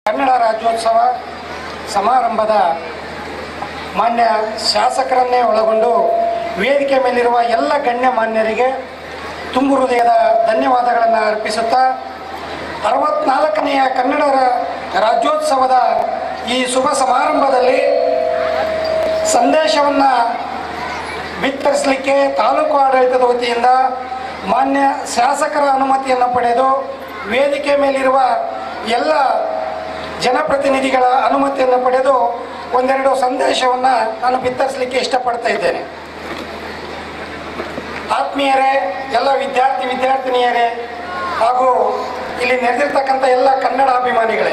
ಕನ್ನಡ ರಾಜ್ಯೋತ್ಸವ ಸಮಾರಂಭದ ಮಾನ್ಯ ಶಾಸಕರನ್ನೇ ಒಳಗೊಂಡು ವೇದಿಕೆ ಮೇಲಿರುವ ಎಲ್ಲ ಗಣ್ಯ ಮಾನ್ಯರಿಗೆ ತುಂಬು ಹೃದಯದ ಧನ್ಯವಾದಗಳನ್ನು ಅರ್ಪಿಸುತ್ತಾ ಅರವತ್ನಾಲ್ಕನೆಯ ಕನ್ನಡ ರ- ರಾಜ್ಯೋತ್ಸವದ ಈ ಶುಭ ಸಮಾರಂಭದಲ್ಲಿ ಸಂದೇಶವನ್ನು ಬಿತ್ತರಿಸಲಿಕ್ಕೆ ತಾಲೂಕು ಆಡಳಿತದ ವತಿಯಿಂದ ಮಾನ್ಯ ಶಾಸಕರ ಅನುಮತಿಯನ್ನು ಪಡೆದು ವೇದಿಕೆ ಮೇಲಿರುವ ಎಲ್ಲ ಜನಪ್ರತಿನಿಧಿಗಳ ಅನುಮತಿಯನ್ನು ಪಡೆದು ಒಂದೆರಡು ಸಂದೇಶವನ್ನು ನಾನು ಬಿತ್ತರಿಸಲಿಕ್ಕೆ ಇಷ್ಟಪಡ್ತಾ ಇದ್ದೇನೆ ಆತ್ಮೀಯರೇ ಎಲ್ಲ ವಿದ್ಯಾರ್ಥಿ ವಿದ್ಯಾರ್ಥಿನಿಯರೇ ಹಾಗೂ ಇಲ್ಲಿ ನೆರೆದಿರ್ತಕ್ಕಂಥ ಎಲ್ಲ ಕನ್ನಡ ಅಭಿಮಾನಿಗಳೇ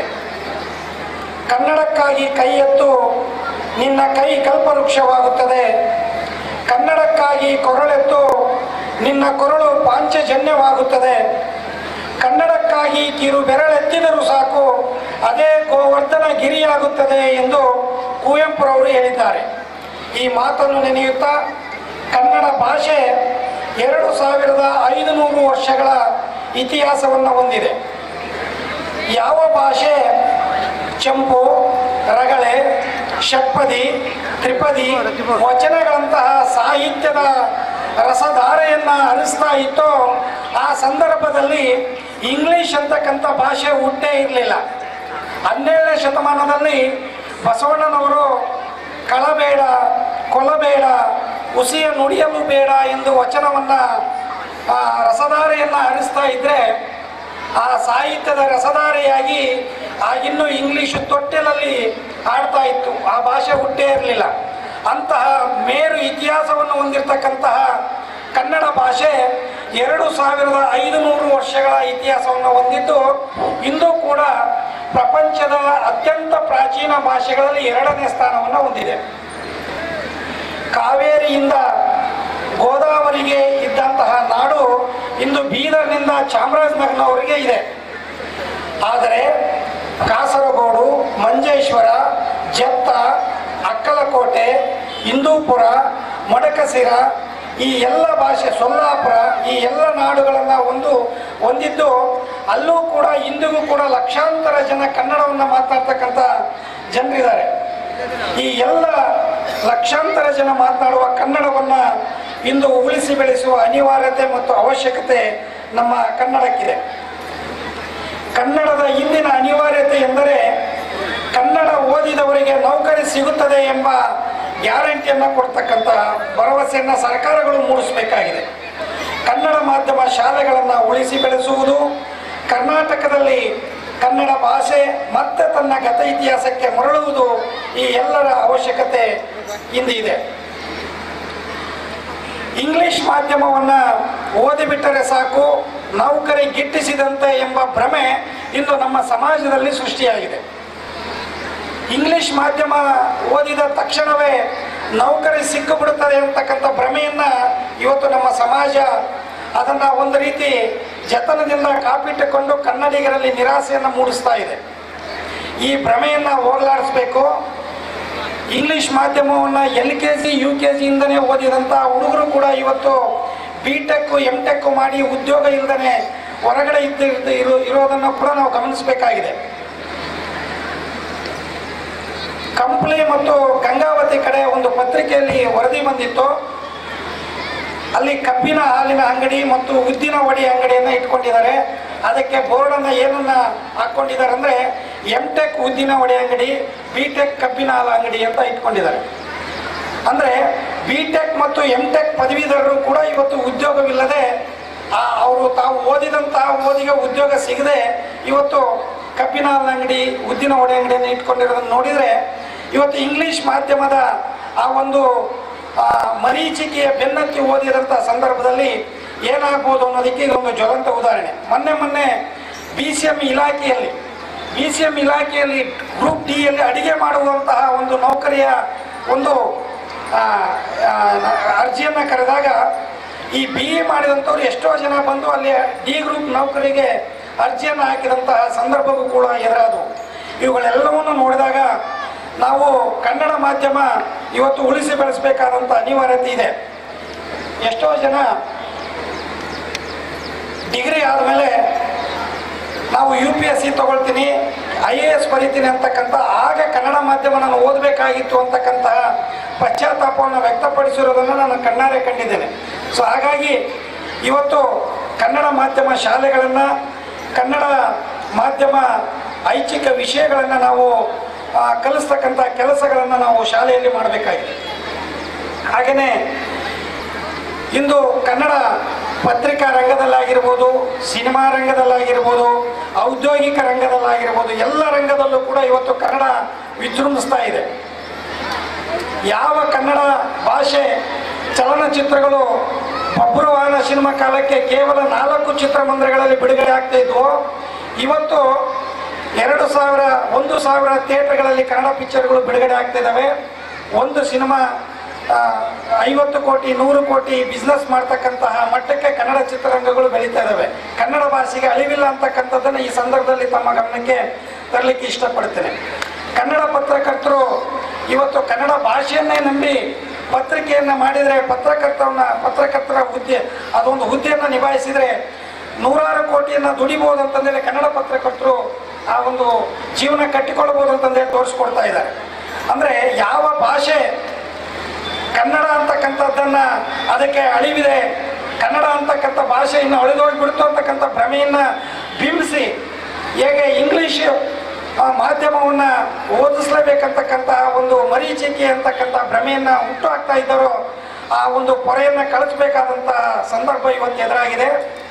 ಕನ್ನಡಕ್ಕಾಗಿ ಕೈ ಎತ್ತು ನಿನ್ನ ಕೈ ಕಲ್ಪವೃಕ್ಷವಾಗುತ್ತದೆ ಕನ್ನಡಕ್ಕಾಗಿ ಕೊರಳೆತ್ತು ನಿನ್ನ ಕೊರಳು ಪಾಂಚಜನ್ಯವಾಗುತ್ತದೆ ಕನ್ನಡಕ್ಕಾಗಿ ಕಿರು ಬೆರಳೆತ್ತಿದರೂ ಸಾಕು ಅದೇ ಗೋವರ್ಧನ ಗಿರಿಯಾಗುತ್ತದೆ ಎಂದು ಕುವೆಂಪುರವರು ಹೇಳಿದ್ದಾರೆ ಈ ಮಾತನ್ನು ನೆನೆಯುತ್ತಾ ಕನ್ನಡ ಭಾಷೆ ಎರಡು ಸಾವಿರದ ಐದುನೂರು ವರ್ಷಗಳ ಇತಿಹಾಸವನ್ನು ಹೊಂದಿದೆ ಯಾವ ಭಾಷೆ ಚಂಪು ರಗಳೆ ಷಟ್ಪದಿ ತ್ರಿಪದಿ ವಚನಗಳಂತಹ ಸಾಹಿತ್ಯದ ರಸಧಾರೆಯನ್ನು ಹರಿಸ್ತಾ ಇತ್ತೋ ಆ ಸಂದರ್ಭದಲ್ಲಿ ಇಂಗ್ಲಿಷ್ ಅಂತಕ್ಕಂಥ ಭಾಷೆ ಹುಟ್ಟೇ ಇರಲಿಲ್ಲ ಹನ್ನೆರಡನೇ ಶತಮಾನದಲ್ಲಿ ಬಸವಣ್ಣನವರು ಕಳಬೇಡ ಕೊಲಬೇಡ ಹುಸಿಯ ನುಡಿಯಲು ಬೇಡ ಎಂದು ವಚನವನ್ನು ರಸಧಾರೆಯನ್ನು ಹರಿಸ್ತಾ ಇದ್ದರೆ ಆ ಸಾಹಿತ್ಯದ ರಸಧಾರೆಯಾಗಿ ಆಗಿನ್ನೂ ಇಂಗ್ಲೀಷು ತೊಟ್ಟೆಲಲ್ಲಿ ಆಡ್ತಾ ಇತ್ತು ಆ ಭಾಷೆ ಹುಟ್ಟೇ ಇರಲಿಲ್ಲ ಅಂತಹ ಮೇರು ಇತಿಹಾಸವನ್ನು ಹೊಂದಿರತಕ್ಕಂತಹ ಕನ್ನಡ ಭಾಷೆ ಎರಡು ಸಾವಿರದ ಐದುನೂರು ವರ್ಷಗಳ ಇತಿಹಾಸವನ್ನು ಹೊಂದಿದ್ದು ಇಂದು ಕೂಡ ಪ್ರಪಂಚದ ಅತ್ಯಂತ ಪ್ರಾಚೀನ ಭಾಷೆಗಳಲ್ಲಿ ಎರಡನೇ ಸ್ಥಾನವನ್ನು ಹೊಂದಿದೆ ಕಾವೇರಿಯಿಂದ ಗೋದಾವರಿಗೆ ಇದ್ದಂತಹ ನಾಡು ಇಂದು ಬೀದರ್ನಿಂದ ಚಾಮರಾಜನಗರನವರೆಗೆ ಇದೆ ಆದರೆ ಕಾಸರಗೋಡು ಮಂಜೇಶ್ವರ ಜತ್ತ ಅಕ್ಕಲಕೋಟೆ ಇಂದೂಪುರ ಮಡಕಸಿರ ಈ ಎಲ್ಲ ಭಾಷೆ ಸೊಲ್ಲಾಪುರ ಈ ಎಲ್ಲ ನಾಡುಗಳನ್ನು ಒಂದು ಹೊಂದಿದ್ದು ಅಲ್ಲೂ ಕೂಡ ಇಂದಿಗೂ ಕೂಡ ಲಕ್ಷಾಂತರ ಜನ ಕನ್ನಡವನ್ನು ಮಾತನಾಡ್ತಕ್ಕಂಥ ಜನರಿದ್ದಾರೆ ಈ ಎಲ್ಲ ಲಕ್ಷಾಂತರ ಜನ ಮಾತನಾಡುವ ಕನ್ನಡವನ್ನು ಇಂದು ಉಳಿಸಿ ಬೆಳೆಸುವ ಅನಿವಾರ್ಯತೆ ಮತ್ತು ಅವಶ್ಯಕತೆ ನಮ್ಮ ಕನ್ನಡಕ್ಕಿದೆ ಕನ್ನಡದ ಇಂದಿನ ಅನಿವಾರ್ಯತೆ ಎಂದರೆ ಕನ್ನಡ ಓದಿದವರಿಗೆ ನೌಕರಿ ಸಿಗುತ್ತದೆ ಎಂಬ ಗ್ಯಾರಂಟಿಯನ್ನು ಕೊಡ್ತಕ್ಕಂಥ ಭರವಸೆಯನ್ನು ಸರ್ಕಾರಗಳು ಮೂಡಿಸಬೇಕಾಗಿದೆ ಕನ್ನಡ ಮಾಧ್ಯಮ ಶಾಲೆಗಳನ್ನು ಉಳಿಸಿ ಬೆಳೆಸುವುದು ಕರ್ನಾಟಕದಲ್ಲಿ ಕನ್ನಡ ಭಾಷೆ ಮತ್ತೆ ತನ್ನ ಗತ ಇತಿಹಾಸಕ್ಕೆ ಮರಳುವುದು ಈ ಎಲ್ಲರ ಅವಶ್ಯಕತೆ ಇಂದಿದೆ ಇಂಗ್ಲಿಷ್ ಮಾಧ್ಯಮವನ್ನು ಓದಿಬಿಟ್ಟರೆ ಸಾಕು ನೌಕರಿ ಗಿಟ್ಟಿಸಿದಂತೆ ಎಂಬ ಭ್ರಮೆ ಇಂದು ನಮ್ಮ ಸಮಾಜದಲ್ಲಿ ಸೃಷ್ಟಿಯಾಗಿದೆ ಇಂಗ್ಲಿಷ್ ಮಾಧ್ಯಮ ಓದಿದ ತಕ್ಷಣವೇ ನೌಕರಿ ಸಿಕ್ಕಿಬಿಡುತ್ತದೆ ಅಂತಕ್ಕಂಥ ಭ್ರಮೆಯನ್ನು ಇವತ್ತು ನಮ್ಮ ಸಮಾಜ ಅದನ್ನು ಒಂದು ರೀತಿ ಜತನದಿಂದ ಕಾಪಿಟ್ಟುಕೊಂಡು ಕನ್ನಡಿಗರಲ್ಲಿ ನಿರಾಸೆಯನ್ನು ಮೂಡಿಸ್ತಾ ಇದೆ ಈ ಭ್ರಮೆಯನ್ನು ಹೋಗಲಾಡಿಸ್ಬೇಕು ಇಂಗ್ಲಿಷ್ ಮಾಧ್ಯಮವನ್ನು L K G U K ಜಿಯಿಂದನೇ ಓದಿದಂಥ ಹುಡುಗರು ಕೂಡ ಇವತ್ತು ಬಿ ಟೆಕ್ಕು ಎಮ್ ಟೆಕ್ಕು ಮಾಡಿ ಉದ್ಯೋಗ ಇಲ್ಲದೇ ಹೊರಗಡೆ ಇದ್ದು ಇರೋ ಇರೋದನ್ನು ಕೂಡ ನಾವು ಗಮನಿಸಬೇಕಾಗಿದೆ ಕಂಪ್ಲಿ ಮತ್ತು ಗಂಗಾವತಿ ಕಡೆ ಒಂದು ಪತ್ರಿಕೆಯಲ್ಲಿ ವರದಿ ಬಂದಿತ್ತು ಅಲ್ಲಿ ಕಬ್ಬಿನ ಹಾಲಿನ ಅಂಗಡಿ ಮತ್ತು ಉದ್ದಿನ ವಡಿ ಅಂಗಡಿಯನ್ನು ಇಟ್ಕೊಂಡಿದ್ದಾರೆ ಅದಕ್ಕೆ ಬೋರ್ಡನ್ನು ಏನನ್ನ ಹಾಕ್ಕೊಂಡಿದ್ದಾರೆ ಅಂದರೆ ಎಮ್ ಟೆಕ್ ಉದ್ದಿನ ವಡೆ ಅಂಗಡಿ ಬಿ ಟೆಕ್ ಕಬ್ಬಿನ ಹಾಲು ಅಂಗಡಿ ಅಂತ ಇಟ್ಕೊಂಡಿದ್ದಾರೆ ಅಂದರೆ ಬಿ ಟೆಕ್ ಮತ್ತು ಎಮ್ ಟೆಕ್ ಪದವೀಧರರು ಕೂಡ ಇವತ್ತು ಉದ್ಯೋಗವಿಲ್ಲದೆ ಅವರು ತಾವು ಓದಿದಂತಹ ಓದಿಗೆ ಉದ್ಯೋಗ ಸಿಗದೆ ಇವತ್ತು ಕಬ್ಬಿನ ಹಾಲಿನ ಅಂಗಡಿ ಉದ್ದಿನ ವಡೆ ಅಂಗಡಿಯನ್ನು ಇಟ್ಕೊಂಡಿರೋದನ್ನು ನೋಡಿದರೆ ಇವತ್ತು ಇಂಗ್ಲೀಷ್ ಮಾಧ್ಯಮದ ಆ ಒಂದು ಆ, ಮರೀಚಿಕೆಯ ಬೆನ್ನತ್ತಿ ಓದಿದಂಥ ಸಂದರ್ಭದಲ್ಲಿ ಏನಾಗ್ಬೋದು ಅನ್ನೋದಕ್ಕೆ ಇದೊಂದು ಜ್ವಲಂತ ಉದಾಹರಣೆ ಮೊನ್ನೆ ಮೊನ್ನೆ ಬಿ ಸಿ ಎಂ ಇಲಾಖೆಯಲ್ಲಿ ಬಿ ಸಿ ಎಂ ಇಲಾಖೆಯಲ್ಲಿ ಗ್ರೂಪ್ ಡಿಯಲ್ಲಿ ಅಡಿಗೆ ಮಾಡುವಂತಹ ಒಂದು ನೌಕರಿಯ ಒಂದು ಆ, ಆ, ಅರ್ಜಿಯನ್ನು ಕರೆದಾಗ ಈ ಬಿ ಎ ಮಾಡಿದಂಥವ್ರು ಎಷ್ಟೋ ಜನ ಬಂದು ಅಲ್ಲಿ ಡಿ ಗ್ರೂಪ್ ನೌಕರಿಗೆ ಅರ್ಜಿಯನ್ನು ಹಾಕಿದಂತಹ ಸಂದರ್ಭವೂ ಕೂಡ ಎದುರಾದವು ಇವುಗಳೆಲ್ಲವನ್ನು ನೋಡಿದಾಗ ನಾವು ಕನ್ನಡ ಮಾಧ್ಯಮ ಇವತ್ತು ಉಳಿಸಿ ಬೆಳೆಸಬೇಕಾದಂಥ ಅನಿವಾರ್ಯತೆ ಇದೆ ಎಷ್ಟೋ ಜನ ಡಿಗ್ರಿ ಆದಮೇಲೆ ನಾವು ಯು ಪಿ ಎಸ್ ಸಿ ತೊಗೊಳ್ತೀನಿ ಐ ಎ ಎಸ್ ಬರೀತೀನಿ ಅಂತಕ್ಕಂಥ ಆಗ ಕನ್ನಡ ಮಾಧ್ಯಮ ನಾನು ಓದಬೇಕಾಗಿತ್ತು ಅಂತಕ್ಕಂತಹ ಪಶ್ಚಾತ್ತಾಪವನ್ನು ವ್ಯಕ್ತಪಡಿಸಿರೋದನ್ನು ನಾನು ಕಣ್ಣಾರೆ ಕಂಡಿದ್ದೇನೆ ಸೊ ಹಾಗಾಗಿ ಇವತ್ತು ಕನ್ನಡ ಮಾಧ್ಯಮ ಶಾಲೆಗಳನ್ನು ಕನ್ನಡ ಮಾಧ್ಯಮ ಐಚ್ಛಿಕ ವಿಷಯಗಳನ್ನು ನಾವು ಆ, ಕಲಿಸ್ತಕ್ಕಂಥ ಕೆಲಸಗಳನ್ನು ನಾವು ಶಾಲೆಯಲ್ಲಿ ಮಾಡಬೇಕಾಗಿದೆ ಹಾಗೆಯೇ ಇಂದು ಕನ್ನಡ ಪತ್ರಿಕಾ ರಂಗದಲ್ಲಾಗಿರ್ಬೋದು ಸಿನಿಮಾ ರಂಗದಲ್ಲಾಗಿರ್ಬೋದು ಔದ್ಯೋಗಿಕ ರಂಗದಲ್ಲಾಗಿರ್ಬೋದು ಎಲ್ಲ ರಂಗದಲ್ಲೂ ಕೂಡ ಇವತ್ತು ಕನ್ನಡ ವಿಜೃಂಭಿಸ್ತಾ ಇದೆ ಯಾವ ಕನ್ನಡ ಭಾಷೆ ಚಲನಚಿತ್ರಗಳು ಬಬ್ರುವಾಹನ ಸಿನಿಮಾ ಕಾಲಕ್ಕೆ ಕೇವಲ ನಾಲ್ಕು ಚಿತ್ರಮಂದಿರಗಳಲ್ಲಿ ಬಿಡುಗಡೆ ಆಗ್ತಾ ಇದ್ವು ಇವತ್ತು ಎರಡು ಸಾವಿರ ಒಂದು ಸಾವಿರ ಥಿಯೇಟರ್ಗಳಲ್ಲಿ ಕನ್ನಡ ಪಿಕ್ಚರ್ಗಳು ಬಿಡುಗಡೆ ಆಗ್ತಾ ಇದ್ದಾವೆ ಒಂದು ಸಿನಿಮಾ ಆ, ಐವತ್ತು ಕೋಟಿ ನೂರು ಕೋಟಿ ಬಿಸ್ನೆಸ್ ಮಾಡ್ತಕ್ಕಂತಹ ಮಟ್ಟಕ್ಕೆ ಕನ್ನಡ ಚಿತ್ರರಂಗಗಳು ಬೆಳೀತಾ ಇದ್ದಾವೆ ಕನ್ನಡ ಭಾಷೆಗೆ ಅಳಿವಿಲ್ಲ ಅಂತಕ್ಕಂಥದ್ದನ್ನು ಈ ಸಂದರ್ಭದಲ್ಲಿ ತಮ್ಮ ಗಮನಕ್ಕೆ ತರಲಿಕ್ಕೆ ಇಷ್ಟಪಡ್ತೇನೆ ಕನ್ನಡ ಪತ್ರಕರ್ತರು ಇವತ್ತು ಕನ್ನಡ ಭಾಷೆಯನ್ನೇ ನಂಬಿ ಪತ್ರಿಕೆಯನ್ನು ಮಾಡಿದರೆ ಪತ್ರಕರ್ತವನ್ನ ಪತ್ರಕರ್ತರ ಹುದ್ದೆ ಅದೊಂದು ಹುದ್ದೆಯನ್ನು ನಿಭಾಯಿಸಿದರೆ ನೂರಾರು ಕೋಟಿಯನ್ನು ದುಡಿಬೋದು ಅಂತಂದೇಳಿ ಕನ್ನಡ ಪತ್ರಕರ್ತರು ಆ ಒಂದು ಜೀವನ ಕಟ್ಟಿಕೊಳ್ಬೋದು ಅಂತಂದೇಳಿ ತೋರಿಸ್ಕೊಡ್ತಾ ಇದ್ದಾರೆ ಅಂದರೆ ಯಾವ ಭಾಷೆ ಕನ್ನಡ ಅಂತಕ್ಕಂಥದ್ದನ್ನ ಅದಕ್ಕೆ ಅಳಿವಿದೆ ಕನ್ನಡ ಅಂತಕ್ಕಂಥ ಭಾಷೆ ಇನ್ನು ಅಳಿದೋಗ್ಬಿಡ್ತು ಅಂತಕ್ಕಂಥ ಭ್ರಮೆಯನ್ನ ಬಿಂಬಿಸಿ ಹೇಗೆ ಇಂಗ್ಲಿಷ್ ಆ, ಮಾಧ್ಯಮವನ್ನ ಓದಿಸ್ಲೇಬೇಕಂತಕ್ಕಂಥ ಒಂದು ಮರೀಚಿಕೆ ಅಂತಕ್ಕಂಥ ಭ್ರಮೆಯನ್ನ ಹುಟ್ಟು ಹಾಕ್ತಾ ಇದ್ದಾರೋ ಆ ಒಂದು ಪೊರೆಯನ್ನ ಕಳಿಸ್ಬೇಕಾದಂಥ ಸಂದರ್ಭ ಇವತ್ತು ಎದುರಾಗಿದೆ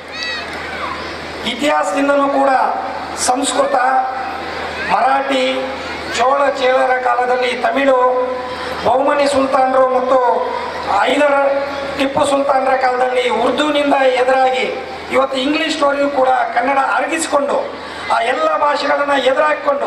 ಇತಿಹಾಸದಿಂದನೂ ಕೂಡ ಸಂಸ್ಕೃತ ಮರಾಠಿ ಚೋಳ ಚೇಳರ ಕಾಲದಲ್ಲಿ ತಮಿಳು ಬಹುಮನಿ ಸುಲ್ತಾನರು ಮತ್ತು ಐದರ ಟಿಪ್ಪು ಸುಲ್ತಾನರ ಕಾಲದಲ್ಲಿ ಉರ್ದುವಿನಿಂದ ಎದುರಾಗಿ ಇವತ್ತು ಇಂಗ್ಲಿಷ್ ಸ್ಟೋರಿಯೂ ಕೂಡ ಕನ್ನಡ ಅರಗಿಸಿಕೊಂಡು ಆ ಎಲ್ಲ ಭಾಷೆಗಳನ್ನು ಎದುರಾಕಿಕೊಂಡು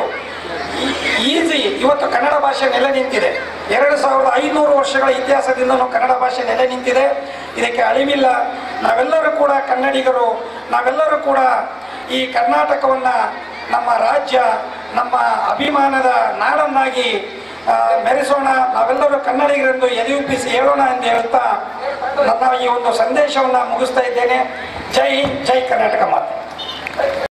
ಈಸಿ ಇವತ್ತು ಕನ್ನಡ ಭಾಷೆ ನೆಲೆ ನಿಂತಿದೆ ಎರಡು ಸಾವಿರದ ಐನೂರು ವರ್ಷಗಳ ಇತಿಹಾಸದಿಂದನೂ ಕನ್ನಡ ಭಾಷೆ ನೆಲೆ ನಿಂತಿದೆ ಇದಕ್ಕೆ ಅಳಿವಿಲ್ಲ ನಾವೆಲ್ಲರೂ ಕೂಡ ಕನ್ನಡಿಗರು ನಾವೆಲ್ಲರೂ ಕೂಡ ಈ ಕರ್ನಾಟಕವನ್ನು ನಮ್ಮ ರಾಜ್ಯ ನಮ್ಮ ಅಭಿಮಾನದ ನಾಡನ್ನಾಗಿ ಆ, ಮೆರೆಸೋಣ ನಾವೆಲ್ಲರೂ ಕನ್ನಡಿಗರೆಂದು ಎದೆಯುಬ್ಬಿಸಿ ಹೇಳೋಣ ಎಂದು ಹೇಳ್ತಾ ನನ್ನ ಈ ಒಂದು ಸಂದೇಶವನ್ನು ಮುಗಿಸ್ತಾ ಇದ್ದೇನೆ ಜೈ ಹಿಂದ್ ಜೈ ಕರ್ನಾಟಕ ಮಾತೆ